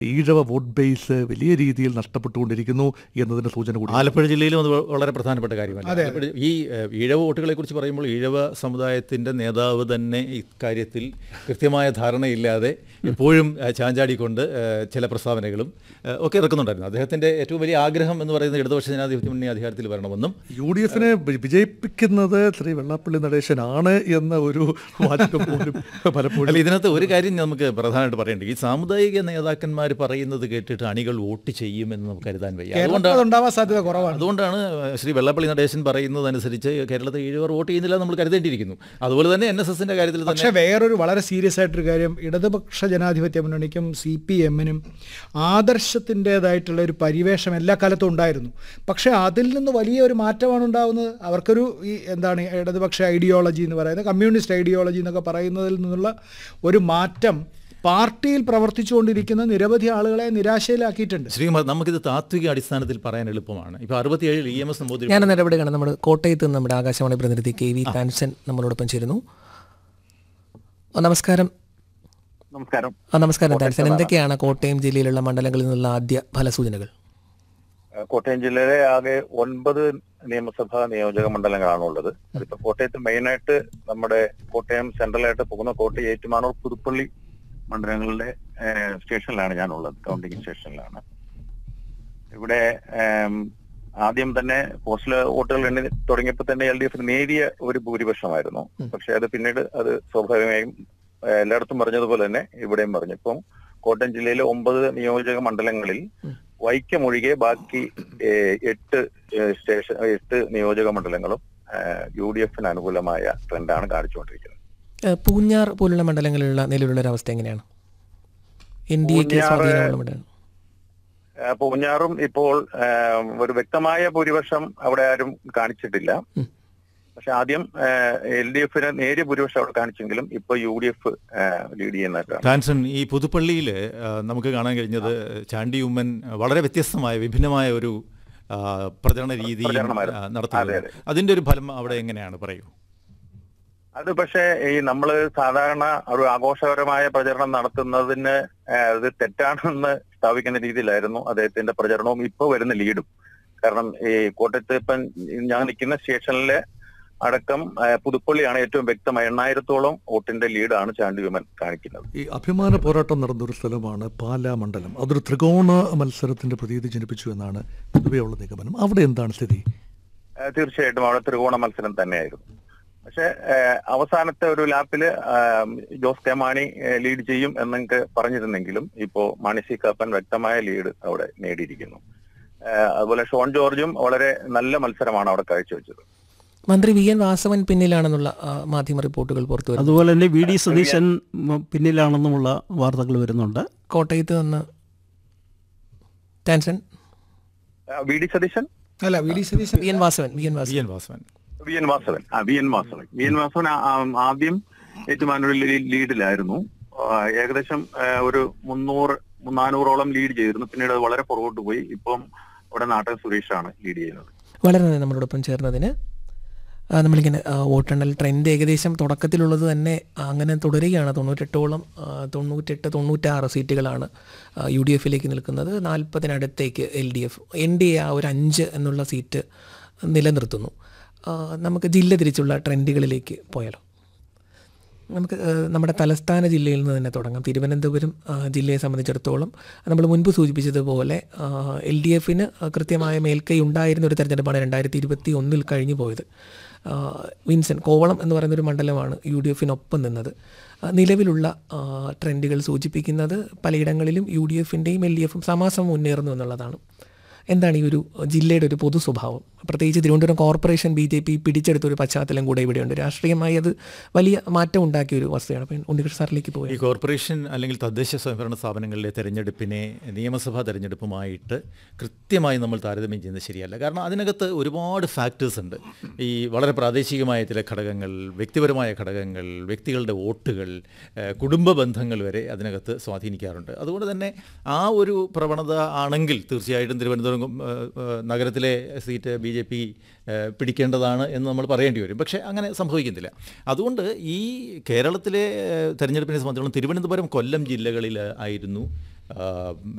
Ezhava vote base വലിയ രീതിയിൽ നഷ്ടപ്പെട്ടുകൊണ്ടിരിക്കുന്നു എന്നതിന്റെ സൂചന കൂടി ആലപ്പുഴ ജില്ലയിലും അത് വ- വളരെ പ്രധാനപ്പെട്ട കാര്യമല്ല ആലപ്പുഴ ഈ ഏഹ്, ഈഴവ വോട്ടുകളെ കുറിച്ച് പറയുമ്പോൾ ഈഴവ സമുദായത്തിൻ്റെ നേതാവ് തന്നെ ഇക്കാര്യത്തിൽ കൃത്യമായ ധാരണയില്ലാതെ എപ്പോഴും ഏഹ്, ചാഞ്ചാടിക്കൊണ്ട് ഏഹ്, ചില പ്രസ്താവനകളും ഏഹ്, ഒക്കെ ഇറക്കുന്നുണ്ടായിരുന്നു അദ്ദേഹത്തിൻ്റെ ഏറ്റവും വലിയ ആഗ്രഹം എന്ന് പറയുന്നത് ഇടതുപക്ഷ ജനാധിപത്യ മുന്നണി അധികാരത്തിൽ വരണമെന്നും യു ഡി എഫിനെ വിജയിപ്പിക്കുന്നത് ശ്രീ വെള്ളാപ്പള്ളി നടേശനാണ് എന്ന ഒരു വാചകം പോലും പലപ്പോഴും അല്ല ഇതിനകത്ത് ഒരു കാര്യം നമുക്ക് പ്രധാനമായിട്ട് പറയേണ്ടത് ഈ സാമുദായിക നേതാക്കന്മാർ പറയുന്നത് കേട്ടിട്ട് അണികൾ വോട്ട് ചെയ്യുമെന്ന് നമുക്ക് കരുതാൻ വയ്യ കേരളത്തിൽ അതുകൊണ്ടാണ് അതുണ്ടാവാൻ സാധ്യത കുറവാണ് അതുകൊണ്ടാണ് ശ്രീ വെള്ളപ്പള്ളി നടേശൻ പറയുന്നതനുസരിച്ച് കേരളത്തിൽ ഏഴുവർ വോട്ട് ചെയ്യുന്നില്ല നമ്മൾ കരുതേണ്ടിയിരിക്കുന്നു അതുപോലെ തന്നെ എൻ എസ് എസിന്റെ കാര്യത്തിൽ തന്നെ പക്ഷേ വേറൊരു വളരെ സീരിയസ് ആയിട്ടൊരു കാര്യം ഇടതുപക്ഷ ജനാധിപത്യ മുന്നണിക്കും സി പി എമ്മിനും ആദർശത്തിൻ്റെതായിട്ടുള്ള ഒരു പരിവേഷം എല്ലാ കാലത്തും ഉണ്ടായിരുന്നു പക്ഷേ അതിൽ നിന്ന് വലിയ ഒരു മാറ്റമാണ് ഉണ്ടാകുന്നത് അവർക്കൊരു ഈ എന്താണ് ഇടതുപക്ഷ ഐഡിയോളജി എന്ന് പറയുന്നത് കമ്മ്യൂണിസ്റ്റ് ഐഡിയോളജി എന്നൊക്കെ പറയുന്നതിൽ നിന്നുള്ള ഒരു മാറ്റം പാർട്ടിയിൽ പ്രവർത്തിച്ചുകൊണ്ടിരിക്കുന്ന നിരവധി ആളുകളെ നിരാശയിലാക്കിയിട്ടുണ്ട് ശ്രീ നമുക്കിത് താത്വിക അടിസ്ഥാനത്തിൽ പറയാൻ എളുപ്പമാണ് ഇപ്പൊ അറുപത്തിയേഴിൽ ഇ എം എസ് നമ്പൂതിരി ഞാൻ ഇടപെടുകയാണ് നമ്മുടെ കോട്ടയത്ത് നിന്ന് നമ്മുടെ ആകാശവാണി പ്രതിനിധി കെ വി താൻസൻ നമ്മളോടൊപ്പം ചേരുന്നു ആ, നമസ്കാരം നമസ്കാരം ആ നമസ്കാരം താൻസൻ എന്തൊക്കെയാണ് കോട്ടയം ജില്ലയിലുള്ള മണ്ഡലങ്ങളിൽ നിന്നുള്ള ആദ്യ ഫലസൂചനകൾ ഏഹ് കോട്ടയം ജില്ലയിലെ ആകെ ഒൻപത് നിയമസഭാ നിയോജക മണ്ഡലങ്ങളാണുള്ളത് അതിപ്പോ കോട്ടയത്ത് മെയിനായിട്ട് നമ്മുടെ കോട്ടയം സെൻട്രലായിട്ട് പോകുന്ന കോട്ടയം ഏറ്റുമാനൂർ പുതുപ്പള്ളി മണ്ഡലങ്ങളുടെ ഏഹ് സ്റ്റേഷനിലാണ് ഞാനുള്ളത് കൗണ്ടിംഗ് സ്റ്റേഷനിലാണ് ഇവിടെ ഏം, ആദ്യം തന്നെ പോസ്റ്റൽ വോട്ടുകൾ എണ്ണി തുടങ്ങിയപ്പോൾ തന്നെ എൽ ഡി എഫിന് നേരിയ ഒരു ഭൂരിപക്ഷമായിരുന്നു പക്ഷെ അത് പിന്നീട് അത് സ്വാഭാവികമായും ഏഹ്, എല്ലായിടത്തും പറഞ്ഞതുപോലെ തന്നെ ഇവിടെയും പറഞ്ഞു ഇപ്പം കോട്ടയം ജില്ലയിലെ ഒമ്പത് നിയോജക മണ്ഡലങ്ങളിൽ വൈക്കമൊഴികെ ബാക്കി ഏഹ്, എട്ട് ഏഹ്, സ്റ്റേഷൻ എട്ട് നിയോജക മണ്ഡലങ്ങളും യു ഡി എഫിന് അനുകൂലമായ ട്രെൻഡാണ് കാണിച്ചുകൊണ്ടിരിക്കുന്നത് ഏ, പൂഞ്ഞാർ പോലുള്ള മണ്ഡലങ്ങളിലുള്ള നിലവിലുള്ള ഒരു അവസ്ഥ എങ്ങനെയാണ് എൻ ഡി എക്ക് പൂഞ്ഞാറ് സ്വാധീനമുള്ള മണ്ഡലം ഏഹ്, പൂഞ്ഞാറും ഇപ്പോൾ ഏഹ്, ഒരു വ്യക്തമായ ഭൂരിപക്ഷം അവിടെ ആരും കാണിച്ചിട്ടില്ല ഉം. പക്ഷെ ആദ്യം എൽ ഡി എഫിന് നേരിയ ഭൂരിപക്ഷം അവിടെ കാണിച്ചെങ്കിലും ഇപ്പൊ യു ഡി എഫ് ലീഡ് ചെയ്യുന്നതായിട്ടാണ് ടാൻസൺ ഈ പുതുപ്പള്ളിയിൽ നമുക്ക് കാണാൻ കഴിഞ്ഞത് ചാണ്ടി ഉമ്മൻ വളരെ വ്യത്യസ്തമായ വിഭിന്നമായ ഒരു ആ, പ്രചരണ രീതി പ്രചരണമായിരുന്നു. അതെ, നടത്തുന്നത് അതെ. അതിന്റെ ഒരു ഫലം അവിടെ എങ്ങനെയാണ് പറയൂ അത് പക്ഷേ ഈ നമ്മള് സാധാരണ ഒരു ആഘോഷപരമായ പ്രചരണം നടത്തുന്നതിന് ഏഹ്, അത് തെറ്റാണെന്ന് സ്ഥാപിക്കുന്ന രീതിയിലായിരുന്നു അദ്ദേഹത്തിന്റെ പ്രചരണവും ഇപ്പൊ വരുന്ന ലീഡും കാരണം ഈ കോട്ടയത്ത് ഇപ്പം ഞാൻ നിൽക്കുന്ന സ്റ്റേഷനിലെ അടക്കം ഏഹ്, പുതുപ്പള്ളിയാണ് ഏറ്റവും വ്യക്തമായ എണ്ണായിരത്തോളം വോട്ടിന്റെ ലീഡാണ് ചാണ്ടി വിമൻ കാണിക്കുന്നത് ഈ അഭിമാന പോരാട്ടം നടന്നൊരു സ്ഥലമാണ് പാലാ മണ്ഡലം അതൊരു ത്രികോണ മത്സരത്തിന്റെ പ്രതീതി ജനിപ്പിച്ചു എന്നാണ് പൊതുവെയുള്ള നിഗമനം അവിടെ എന്താണ് സ്ഥിതി ഏഹ്, തീർച്ചയായിട്ടും അവിടെ ത്രികോണ മത്സരം തന്നെയായിരുന്നു പക്ഷെ ഏഹ്, അവസാനത്തെ ഒരു ലാപ്പില് ആം, ജോസ് കെ മാണി ഏഹ്, ലീഡ് ചെയ്യും എന്നൊക്കെ പറഞ്ഞിരുന്നെങ്കിലും ഇപ്പോ മാണി സി കാപ്പൻ വ്യക്തമായ ലീഡ് അവിടെ നേടിയിരിക്കുന്നു ഏഹ്, അതുപോലെ ഷോൺ ജോർജും വളരെ നല്ല മത്സരമാണ് അവിടെ കാഴ്ചവെച്ചത് മന്ത്രി വി എൻ വാസവൻ പിന്നിലാണെന്നുള്ള ആ, മാധ്യമ റിപ്പോർട്ടുകൾ പുറത്തു വരുന്നു അതുപോലെ തന്നെ വി ഡി സതീശൻ ഉം, പിന്നിലാണെന്നുമുള്ള വാർത്തകൾ വരുന്നുണ്ട് കോട്ടയത്ത് നിന്ന് ടാൻസൺ ഏഹ്, വി ഡി സതീശൻ അല്ല V D Satheesan V N Vasavan V N V Vasavan N Vasavan V N Vasavan ആ V N Vasavan V N Vasavan ആ- ആ- ആദ്യം ഏറ്റുമാനൂരിൽ ലീ- ലീഡിലായിരുന്നു ആ, ഏകദേശം ആ, ഒരു മുന്നൂറ് നാനൂറോളം ലീഡ് ചെയ്തിരുന്നു പിന്നീട് അത് വളരെ പുറകോട്ട് പോയി ഇപ്പം അവിടെ നാട്ടൻ സുരേഷാണ് ലീഡ് ചെയ്യുന്നത് വളരെ നന്ദി നമ്മളോടൊപ്പം ചേർന്നതിന് ആ, നമ്മളിങ്ങനെ ആ, വോട്ടെണ്ണൽ ട്രെൻഡ് ഏകദേശം തുടക്കത്തിലുള്ളത് തന്നെ അങ്ങനെ തുടരുകയാണ് തൊണ്ണൂറ്റെട്ടോളം ആ, തൊണ്ണൂറ്റെട്ട് തൊണ്ണൂറ്റാറ് സീറ്റുകളാണ് ആ, യു ഡി എഫിലേക്ക് നിൽക്കുന്നത് നാൽപ്പതിനടുത്തേക്ക് L D F N D A ആ ഒരു അഞ്ച് എന്നുള്ള സീറ്റ് നിലനിർത്തുന്നു ആ, നമുക്ക് ജില്ല തിരിച്ചുള്ള ട്രെൻഡുകളിലേക്ക് പോയാലോ നമുക്ക് ഏഹ്, നമ്മുടെ തലസ്ഥാന ജില്ലയിൽ നിന്ന് തന്നെ തുടങ്ങാം തിരുവനന്തപുരം ആ, ജില്ലയെ സംബന്ധിച്ചിടത്തോളം നമ്മൾ മുൻപ് സൂചിപ്പിച്ചതുപോലെ എൽ ഡി എഫിന് കൃത്യമായ മേൽക്കൈ ഉണ്ടായിരുന്ന ഒരു തെരഞ്ഞെടുപ്പാണ് രണ്ടായിരത്തി ഇരുപത്തി ഒന്നിൽ കഴിഞ്ഞു പോയത് ആ, വിൻസൻ കോവളം എന്ന് പറയുന്നൊരു മണ്ഡലമാണ് യു ഡി എഫിനൊപ്പം നിന്നത് ആ, നിലവിലുള്ള ആ, ട്രെൻഡുകൾ സൂചിപ്പിക്കുന്നത് പലയിടങ്ങളിലും യു ഡി എഫിൻ്റെയും എൽ ഡി എഫും സമാസം മുന്നേറുന്നു എന്നുള്ളതാണ് എന്താണ് ഈ ഒരു ജില്ലയുടെ ഒരു പൊതു സ്വഭാവം പ്രത്യേകിച്ച് Thiruvananthapuram corporation B J P പിടിച്ചെടുത്ത ഒരു പശ്ചാത്തലം കൂടെ ഇവിടെയുണ്ട് രാഷ്ട്രീയമായി അത് വലിയ മാറ്റം ഉണ്ടാക്കിയ ഒരു വസ്തുതയാണ് അപ്പം ഉണ്ണികൃഷ്ണ സാറിലേക്ക് ഈ പോയി കോർപ്പറേഷൻ അല്ലെങ്കിൽ തദ്ദേശ സ്വയംഭരണ സ്ഥാപനങ്ങളിലെ തെരഞ്ഞെടുപ്പിനെ നിയമസഭാ തെരഞ്ഞെടുപ്പുമായിട്ട് കൃത്യമായി നമ്മൾ താരതമ്യം ചെയ്യുന്നത് ശരിയല്ല കാരണം അതിനകത്ത് ഒരുപാട് ഫാക്ടേഴ്സ് ഉണ്ട് ഈ വളരെ പ്രാദേശികമായ ചില ഘടകങ്ങൾ വ്യക്തിപരമായ ഘടകങ്ങൾ വ്യക്തികളുടെ വോട്ടുകൾ ഏഹ് കുടുംബ ബന്ധങ്ങൾ വരെ അതിനകത്ത് സ്വാധീനിക്കാറുണ്ട് അതുകൊണ്ട് തന്നെ ആ ഒരു പ്രവണത ആണെങ്കിൽ തീർച്ചയായിട്ടും തിരുവനന്തപുരം ഏഹ്, ഏഹ്, നഗരത്തിലെ സീറ്റ് ബി ജെ പി പിടിക്കേണ്ടതാണ് എന്ന് നമ്മൾ പറയേണ്ടി വരും പക്ഷേ അങ്ങനെ സംഭവിക്കുന്നില്ല അതുകൊണ്ട് ഈ കേരളത്തിലെ ഏഹ്, തെരഞ്ഞെടുപ്പിനെ സംബന്ധിച്ചിടത്തോളം തിരുവനന്തപുരം കൊല്ലം ജില്ലകളിൽ ആയിരുന്നു ആ,